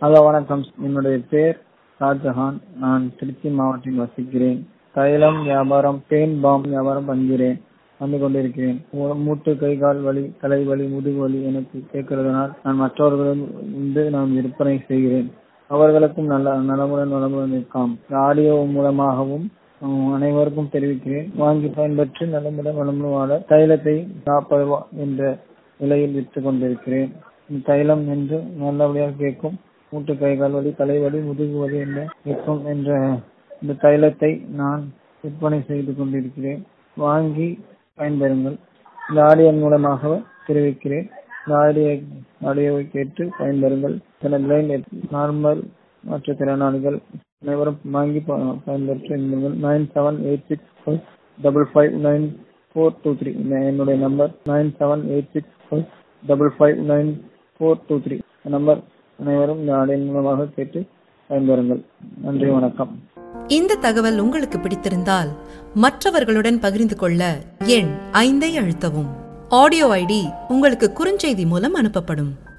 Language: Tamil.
ஹலோ வணக்கம் என்னுடைய பேர் ஷாஜஹான் நான் திருச்சி மாவட்டத்தில் வசிக்கிறேன் தைலம் வியாபாரம் பெயின் பாம் வியாபாரம் பண்ணுகிறேன் வந்து கொண்டிருக்கிறேன் மூ- மூட்டு கை கால் வலி தலை வலி முதுகு வலி எனக்கு கேட்கறதுனால் நான் மற்றவர்களும் வந்து நான் விற்பனை செய்கிறேன் அவர்களுக்கும் நல்ல நலமுடன் நலமுடன் இருக்காம் ஆடியோ மூலமாகவும் உம், அனைவருக்கும் தெரிவிக்கிறேன் வாங்கி பயன்பெற்று நலமுடன் நலமுடன் வாழ தைலத்தை நாற்பது ரூபா என்ற விலையில் விற்று கொண்டிருக்கிறேன் இந்த தைலம் என்று நல்லபடியாக கேட்கும் மூட்டு கை கால் வலி தலைவலி முதுகு வலி என்ற இருக்கும் என்ற இந்த தைலத்தை நான் விற்பனை செய்து கொண்டிருக்கிறேன் வாங்கி பயன்பெறுங்கள் இந்த ஆடியோ மூலமாக தெரிவிக்கிறேன் இந்த ஆடியோ ஆடியோவை கேட்டு பயன்பெறுங்கள் சில பிளைண்ட் நார்மல் மாற்றுத்திறனாளிகள் அனைவரும் வாங்கி ப- பயன்பெற்று nine seven eight six five double five nine four two three என்னுடைய number nine seven eight six five double five nine four two three number அனைவரும் இந்த ஆடியோ மூலமாக கேட்டு பயன்பெறுங்கள் நன்றி வணக்கம் இந்த தகவல் உங்களுக்கு பிடித்திருந்தால் மற்றவர்களுடன் பகிர்ந்து கொள்ள எண் ஐந்தை அழுத்தவும் ஆடியோ ஐடி உங்களுக்கு குறுஞ்செய்தி மூலம் அனுப்பப்படும்